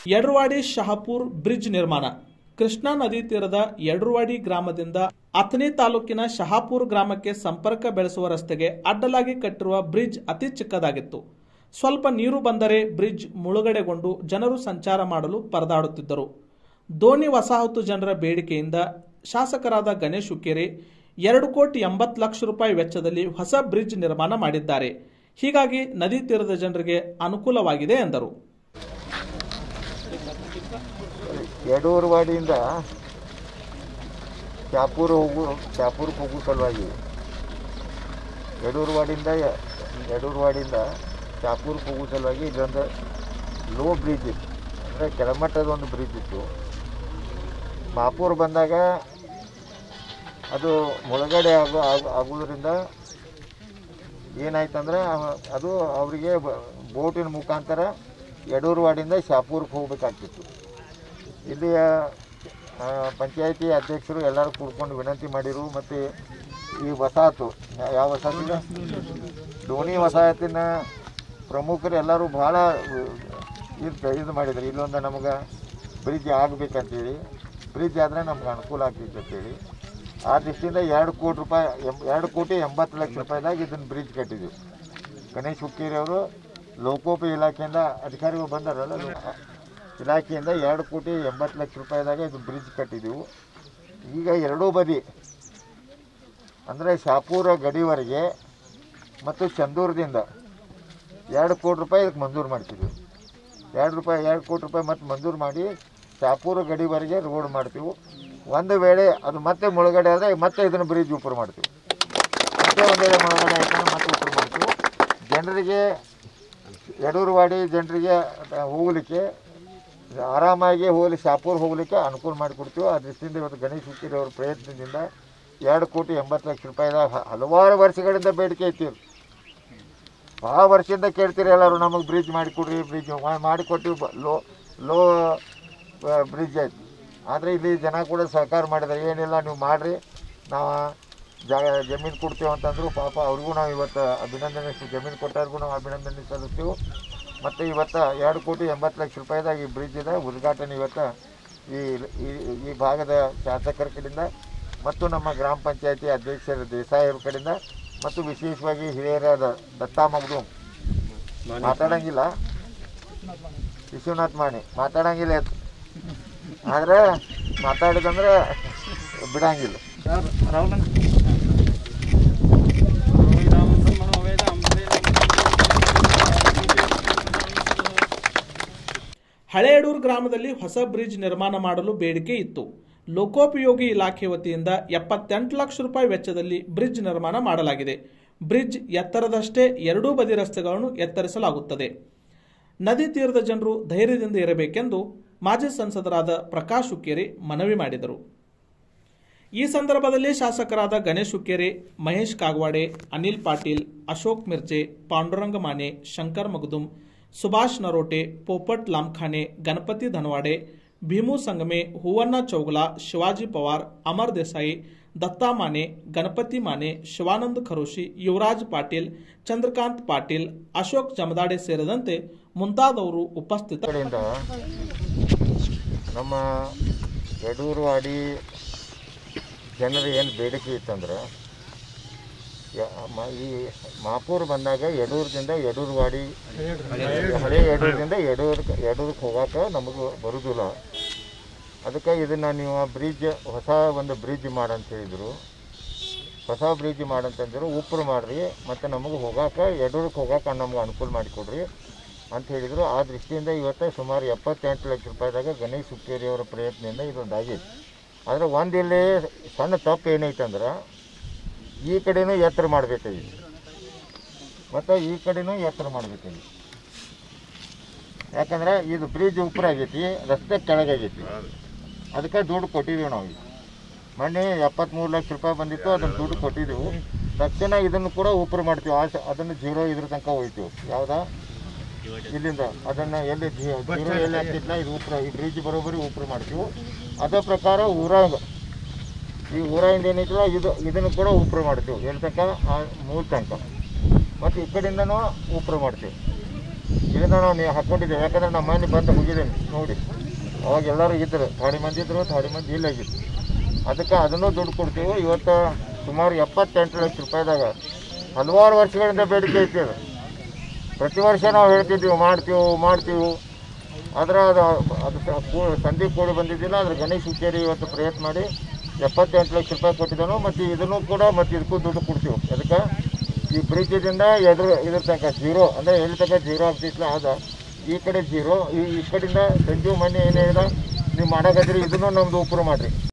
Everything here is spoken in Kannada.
ಯಡ್ರವಾಡಿ ಶಹಾಪುರ್ ಬ್ರಿಡ್ಜ್ ನಿರ್ಮಾಣ ಕೃಷ್ಣಾ ನದಿ ತೀರದ ಯಡ್ರವಾಡಿ ಗ್ರಾಮದಿಂದ ಅಥಣಿ ತಾಲೂಕಿನ ಶಹಾಪುರ್ ಗ್ರಾಮಕ್ಕೆ ಸಂಪರ್ಕ ಬೆಳೆಸುವ ರಸ್ತೆಗೆ ಅಡ್ಡಲಾಗಿ ಕಟ್ಟಿರುವ ಬ್ರಿಡ್ಜ್ ಅತಿ ಚಿಕ್ಕದಾಗಿತ್ತು ಸ್ವಲ್ಪ ನೀರು ಬಂದರೆ ಬ್ರಿಡ್ಜ್ ಮುಳುಗಡೆಗೊಂಡು ಜನರು ಸಂಚಾರ ಮಾಡಲು ಪರದಾಡುತ್ತಿದ್ದರು ದೋಣಿ ವಸಾಹತು ಜನರ ಬೇಡಿಕೆಯಿಂದ ಶಾಸಕರಾದ ಗಣೇಶ್ ಹುಕ್ಕೇರಿ ಎರಡು ಕೋಟಿ ಎಂಬತ್ತು ಲಕ್ಷ ರೂಪಾಯಿ ವೆಚ್ಚದಲ್ಲಿ ಹೊಸ ಬ್ರಿಡ್ಜ್ ನಿರ್ಮಾಣ ಮಾಡಿದ್ದಾರೆ ಹೀಗಾಗಿ ನದಿ ತೀರದ ಜನರಿಗೆ ಅನುಕೂಲವಾಗಿದೆ ಎಂದರು ಯಡೂರವಾಡಿಯಿಂದ ಶಾಪೂರ್ ಹೋಗು ಶಾಪೂರ್ಗೆ ಹೋಗೋ ಸಲುವಾಗಿ ಯಡೂರವಾಡಿಯಿಂದ ಯ- ಯಡೂರವಾಡಿಯಿಂದ ಶಾಪೂರ್ಗೆ ಹೋಗೋ ಸಲುವಾಗಿ ಇಲ್ಲೊಂದು ಲೋ ಬ್ರಿಡ್ಜ್ ಇತ್ತು ಅಂದರೆ ಕೆಳಮಟ್ಟದ ಒಂದು ಬ್ರಿಡ್ಜ್ ಇತ್ತು ಮಾಪೂರ್ ಬಂದಾಗ ಅದು ಮುಳುಗಡೆ ಆಗೋ ಆಗೋ- ಆಗೋದ್ರಿಂದ ಏನಾಯ್ತಂದ್ರೆ ಅವ- ಅದು ಅವರಿಗೆ ಬೋಟಿನ ಮುಖಾಂತರ ಯಡೂರವಾಡಿಯಿಂದ ಶಾಪೂರ್ಗೆ ಹೋಗ್ಬೇಕಾಗ್ತಿತ್ತು ಇಲ್ಲಿಯ ಆ, ಪಂಚಾಯತಿ ಅಧ್ಯಕ್ಷರು ಎಲ್ಲರೂ ಕೂಡ್ಕೊಂಡು ವಿನಂತಿ ಮಾಡಿರು ಮತ್ತು ಈ ವಸಾಹತು ಯಾ- ಯಾವ ವಸಾಹತಿನ ಧೋನಿ ವಸಾಹತಿನ ಪ್ರಮುಖರು ಎಲ್ಲರೂ ಭಾಳ ಇದು ಇದು ಮಾಡಿದ್ರು ಇಲ್ಲೊಂದು ನಮಗೆ ಬ್ರಿಡ್ಜ್ ಆಗಬೇಕಂತೇಳಿ ಬ್ರಿಡ್ಜ್ ಆದರೆ ನಮ್ಗೆ ಅನುಕೂಲ ಆಗ್ತಿತ್ತು ಅಂತೇಳಿ ಆ ದೃಷ್ಟಿಯಿಂದ ಎರಡು ಕೋಟಿ ರೂಪಾಯಿ ಎಂ- ಎರಡು ಕೋಟಿ ಎಂಬತ್ತು ಲಕ್ಷ ರೂಪಾಯಿದಾಗ ಇದನ್ನು ಬ್ರಿಡ್ಜ್ ಕಟ್ಟಿದ್ವಿ ಗಣೇಶ್ ಹುಕ್ಕೇರಿ ಅವರು ಲೋಕೋಪಯೋಗಿ ಇಲಾಖೆಯಿಂದ ಅಧಿಕಾರಿಗಳು ಬಂದಾರಲ್ಲ ಲೋ- ಇಲಾಖೆಯಿಂದ ಎರಡು ಕೋಟಿ ಎಂಬತ್ತು ಲಕ್ಷ ರೂಪಾಯಿದಾಗ ಇದು ಬ್ರಿಡ್ಜ್ ಕಟ್ಟಿದ್ದೆವು ಈಗ ಎರಡೂ ಬದಿ ಅಂದರೆ ಶಾಪೂರ ಗಡಿವರೆಗೆ ಮತ್ತು ಚಂದೂರದಿಂದ ಎರಡು ಕೋಟಿ ರೂಪಾಯಿ ಇದಕ್ಕೆ ಮಂಜೂರು ಮಾಡ್ತಿದ್ವಿ ಎರಡು ರೂಪಾಯಿ ಎರಡು ಕೋಟಿ ರೂಪಾಯಿ ಮತ್ತೆ ಮಂಜೂರು ಮಾಡಿ ಶಾಪೂರ ಗಡಿವರೆಗೆ ರೋಡ್ ಮಾಡ್ತೀವಿ ಒಂದು ವೇಳೆ ಅದು ಮತ್ತೆ ಮುಳುಗಡೆ ಆದರೆ ಮತ್ತೆ ಇದನ್ನು ಬ್ರಿಡ್ಜ್ ಉಪರ್ ಮಾಡ್ತೀವಿ ಮತ್ತೆ ಒಂದು ವೇಳೆ ಮುಳುಗಡೆ ಆಯ್ತು ಮತ್ತೆ ಉಪರ್ ಮಾಡ್ತೀವಿ ಜನರಿಗೆ ಯಡೂರವಾಡಿ ಜನರಿಗೆ ಹೋಗಲಿಕ್ಕೆ ಆರಾಮಾಗಿ ಹೋಗಲಿ ಶಾಪೂರ್ ಹೋಗಲಿಕ್ಕೆ ಅನುಕೂಲ ಮಾಡಿಕೊಡ್ತೀವಿ ಆ ದೃಷ್ಟಿಯಿಂದ ಇವತ್ತು ಗಣೇಶ್ ಹುಕ್ಕೇರಿ ಅವರ ಪ್ರಯತ್ನದಿಂದ ಎರಡು ಕೋಟಿ ಎಂಬತ್ತು ಲಕ್ಷ ರೂಪಾಯಿದಾಗ ಹ- ಹಲವಾರು ವರ್ಷಗಳಿಂದ ಬೇಡಿಕೆ ಐತಿ ಭಾಳ ವರ್ಷದಿಂದ ಕೇಳ್ತೀರಿ ಎಲ್ಲರೂ ನಮಗೆ ಬ್ರಿಡ್ಜ್ ಮಾಡಿಕೊಡ್ರಿ ಬ್ರಿಡ್ಜ್ ಮಾಡಿಕೊಟ್ಟಿವಿ ಬ- ಲೋ ಲೋ ಬ್ರಿಡ್ಜ್ ಆಯ್ತು ಆದರೆ ಇಲ್ಲಿ ಜನ ಕೂಡ ಸಹಕಾರ ಮಾಡಿದ್ದಾರೆ ಏನಿಲ್ಲ ನೀವು ಮಾಡಿರಿ ನಾವು ಜಾಗ ಜಮೀನು ಕೊಡ್ತೀವಿ ಅಂತಂದ್ರು ಪಾಪ ಅವ್ರಿಗೂ ನಾವು ಇವತ್ತು ಅಭಿನಂದನೆ ಜಮೀನು ಕೊಟ್ಟವ್ರಿಗೂ ನಾವು ಅಭಿನಂದನೆ ಸಲ್ಲಿಸ್ತೀವಿ ಮತ್ತು ಇವತ್ತು ಎರಡು ಕೋಟಿ ಎಂಬತ್ತು ಲಕ್ಷ ರೂಪಾಯಿದಾಗ ಈ ಬ್ರಿಡ್ಜ್ ಇದೆ ಉದ್ಘಾಟನೆ ಇವತ್ತು ಈ ಈ- ಈ ಭಾಗದ ಶಾಸಕರ ಕಡೆಯಿಂದ ಮತ್ತು ನಮ್ಮ ಗ್ರಾಮ ಪಂಚಾಯತಿ ಅಧ್ಯಕ್ಷರ ದೇಸಾಯಿ ಅವ್ರ ಕಡೆಯಿಂದ ಮತ್ತು ವಿಶೇಷವಾಗಿ ಹಿರಿಯರಾದ ದತ್ತಾ ಮಗ್ದೂಮ್ ಮಾತಾಡಂಗಿಲ್ಲ ವಿಶ್ವನಾಥ್ ಮಾಣಿ ಮಾತಾಡಂಗಿಲ್ಲ ಎತ್ತು. ಆದ್ರೆ ಮಾತಾಡಿದಂದ್ರೆ ಬಿಡಂಗಿಲ್ಲ ಹಳೆಯಡೂರು ಗ್ರಾಮದಲ್ಲಿ ಹೊಸ ಬ್ರಿಡ್ಜ್ ನಿರ್ಮಾಣ ಮಾಡಲು ಬೇಡಿಕೆ ಇತ್ತು ಲೋಕೋಪಯೋಗಿ ಇಲಾಖೆ ವತಿಯಿಂದ ಎಪ್ಪತ್ತೆಂಟು ಲಕ್ಷ ರೂಪಾಯಿ ವೆಚ್ಚದಲ್ಲಿ ಬ್ರಿಡ್ಜ್ ನಿರ್ಮಾಣ ಮಾಡಲಾಗಿದೆ ಬ್ರಿಡ್ಜ್ ಎತ್ತರದಷ್ಟೇ ಎರಡೂ ಬದಿ ರಸ್ತೆಗಳನ್ನು ಎತ್ತರಿಸಲಾಗುತ್ತದೆ ನದಿ ತೀರದ ಜನರು ಧೈರ್ಯದಿಂದ ಇರಬೇಕೆಂದು ಮಾಜಿ ಸಂಸದರಾದ ಪ್ರಕಾಶ್ ಹುಕ್ಕೇರಿ ಮನವಿ ಮಾಡಿದರು ಈ ಸಂದರ್ಭದಲ್ಲಿ ಶಾಸಕರಾದ ಗಣೇಶ್ ಹುಕ್ಕೇರಿ ಮಹೇಶ್ ಕಾಗವಾಡೆ ಅನಿಲ್ ಪಾಟೀಲ್ ಅಶೋಕ್ ಮಿರ್ಚೆ ಪಾಂಡುರಂಗ ಮಾನೆ ಶಂಕರ್ ಮಗದುಂ ಸುಭಾಷ್ ನರೋಟೆ ಪೋಪಟ್ ಲಾಮ್ಖಾನೆ ಗಣಪತಿ ಧನವಾಡೆ ಭೀಮು ಸಂಗಮೆ ಹೂವಣ್ಣ ಚೌಗಲಾ ಶಿವಾಜಿ ಪವಾರ್ ಅಮರ್ ದೇಸಾಯಿ ದತ್ತಾ ಮಾನೆ ಗಣಪತಿ ಮಾನೆ ಶಿವಾನಂದ್ ಖರೋಶಿ ಯುವರಾಜ್ ಪಾಟೀಲ್ ಚಂದ್ರಕಾಂತ್ ಪಾಟೀಲ್ ಅಶೋಕ್ ಜಮದಾಡೆ ಸೇರಿದಂತೆ ಮುಂತಾದವರು ಉಪಸ್ಥಿತ ಕಡೆಯಿಂದ ನಮ್ಮ ಯಡೂರವಾಡಿ ಜನರು ಏನು ಬೇಡಿಕೆ ಇತ್ತಂದ್ರೆ ಯ- ಮ- ಈ ಮಾಪೂರ್ ಬಂದಾಗ ಯಡೂರದಿಂದ ಯಡೂರವಾಡಿ ಹಳೆ ಯಡೂರದಿಂದ ಯಡೂರ್ ಯಡೂರ್ಗೆ ಹೋಗಾಕ ನಮಗೆ ಬರುದಿಲ್ಲ ಅದಕ್ಕೆ ಇದನ್ನು ನೀವು ಬ್ರಿಡ್ಜ್ ಹೊಸ ಒಂದು ಬ್ರಿಡ್ಜ್ ಮಾಡಂತ ಹೇಳಿದರು ಹೊಸ ಬ್ರಿಡ್ಜ್ ಮಾಡಂತಂದ್ರು ಉಪ್ರು ಮಾಡ್ರಿ ಮತ್ತು ನಮಗೆ ಹೋಗಾಕ ಯಡೂರ್ಗೆ ಹೋಗಾಕ ನಮ್ಗೆ ಅನುಕೂಲ ಮಾಡಿಕೊಡ್ರಿ ಅಂತ ಹೇಳಿದರು ಆ ದೃಷ್ಟಿಯಿಂದ ಇವತ್ತು ಸುಮಾರು ಎಪ್ಪತ್ತೆಂಟು ಲಕ್ಷ ರೂಪಾಯಿದಾಗ ಗಣೇಶ್ ಹುಕ್ಕೇರಿ ಅವರ ಪ್ರಯತ್ನದಿಂದ ಇದೊಂದು ಆಗೈತೆ ಆದರೆ ಒಂದು ಇಲ್ಲಿ ಸಣ್ಣ ತಪ್ಪು ಏನೈತಂದ್ರೆ ಈ ಕಡೆನೂ ಎತ್ತರ ಮಾಡಬೇಕಾಗಿತ್ತು ಮತ್ತು ಈ ಕಡೆನೂ ಎತ್ತರ ಮಾಡಬೇಕಾಗಿತ್ತು ಯಾಕಂದ್ರೆ ಇದು ಬ್ರಿಡ್ಜ್ ಉಪ್ಪರ ಆಗೈತಿ ರಸ್ತೆ ಕೆಳಗಾಗೈತಿ ಅದಕ್ಕೆ ದುಡ್ಡು ಕೊಟ್ಟಿದ್ದೀವಿ ನಾವು ಈಗ. ಮೊನ್ನೆ ಎಪ್ಪತ್ತ್ಮೂರು ಲಕ್ಷ ರೂಪಾಯಿ ಬಂದಿತ್ತು ಅದನ್ನು ದುಡ್ಡು ಕೊಟ್ಟಿದ್ದೆವು ತಕ್ಷಣ ಇದನ್ನು ಕೂಡ ಉಪ್ಪರ ಮಾಡ್ತೀವಿ ಆ ಸ- ಅದನ್ನು ಜೀರೋ ಇದ್ರ ತನಕ ಹೋಗ್ತೀವಿ ಯಾವುದಾ ಇಲ್ಲಿಂದ ಅದನ್ನು ಎಲ್ಲಿ ಜೀ- ಜೀರೋ ಎಲ್ಲಿ ಆಗ್ತಿದ್ಲ ಇದು ಉಪ್ಪರ ಈ ಬ್ರಿಡ್ಜ್ ಬರೋಬ್ಬರಿ ಉಪ್ಪರ ಮಾಡ್ತೀವಿ ಅದೇ ಪ್ರಕಾರ ಊರಾಗ ಈ ಊರಾಗಿಂದ ಏನೈತಲ್ಲ ಇದು ಇದನ್ನು ಕೂಡ ಉಪ್ಪರ ಮಾಡ್ತೀವಿ ಎಲ್ಲಿ ತನಕ ಆ ಮೂಲ ತನಕ ಮತ್ತು ಈ ಕಡೆಯಿಂದನೂ ಉಪ್ಪರ ಮಾಡ್ತೀವಿ ಇದನ್ನ ನಾವು ನೀವು ಹಾಕ್ಕೊಂಡಿದ್ದೇವೆ ಯಾಕಂದ್ರೆ ನಮ್ಮ ಮನೆ ಬಂದು ಹೋಗಿದ್ದೇನೆ ನೋಡಿ ಅವಾಗ ಎಲ್ಲರೂ ಇದ್ದರು ಥಾಡಿ ಮಂದಿ ಇದ್ರು ಥಾಡಿ ಮಂದಿ ಇಲ್ಲ ಆಗಿತ್ತು ಅದಕ್ಕೆ ಅದನ್ನು ದುಡ್ಡು ಕೊಡ್ತೀವಿ ಇವತ್ತು ಸುಮಾರು ಎಪ್ಪತ್ತೆಂಟು ಲಕ್ಷ ರೂಪಾಯಿದಾಗ ಹಲವಾರು ವರ್ಷಗಳಿಂದ ಬೇಡಿಕೆ ಐತಿ ಅದು ಪ್ರತಿ ವರ್ಷ ನಾವು ಹೇಳ್ತಿದ್ದೀವಿ ಮಾಡ್ತೀವಿ ಮಾಡ್ತೀವಿ ಆದ್ರೆ ಅದು ಅದು ಸ- ಕೂ- ಸಂಧಿ ಕೂಡಿ ಬಂದಿದ್ದಿಲ್ಲ ಅದ್ರ ಗಣೇಶ್ ಹುಕ್ಕೇರಿ ಇವತ್ತು ಪ್ರಯತ್ನ ಮಾಡಿ ಎಪ್ಪತ್ತೆಂಟು ಲಕ್ಷ ರೂಪಾಯಿ ಕೊಟ್ಟಿದ್ದಾನು ಮತ್ತು ಇದನ್ನು ಕೂಡ ಮತ್ತು ಇದಕ್ಕೂ ದುಡ್ಡು ಕೊಡ್ತೀವಿ ಅದಕ್ಕೆ ಈ ಬ್ರಿಡ್ಜಿದಿಂದ ಎದುರು ಇದ್ರ ತನಕ ಜೀರೋ ಅಂದರೆ ಎಲ್ಲಿ ತನಕ ಜೀರೋ ಆಗ್ತಿತ್ತಲ್ಲ ಆದ ಈ ಕಡೆ ಜೀರೋ ಈ ಈ ಕಡೆಯಿಂದ ಸಂಜೀವ್ ಮನೆ ಏನು ಹೇಳಿದ ನೀವು ಮಾಡಕತ್ತೀರಿ ಇದನ್ನು ನಮ್ದು ಉಪರು ಮಾಡಿರಿ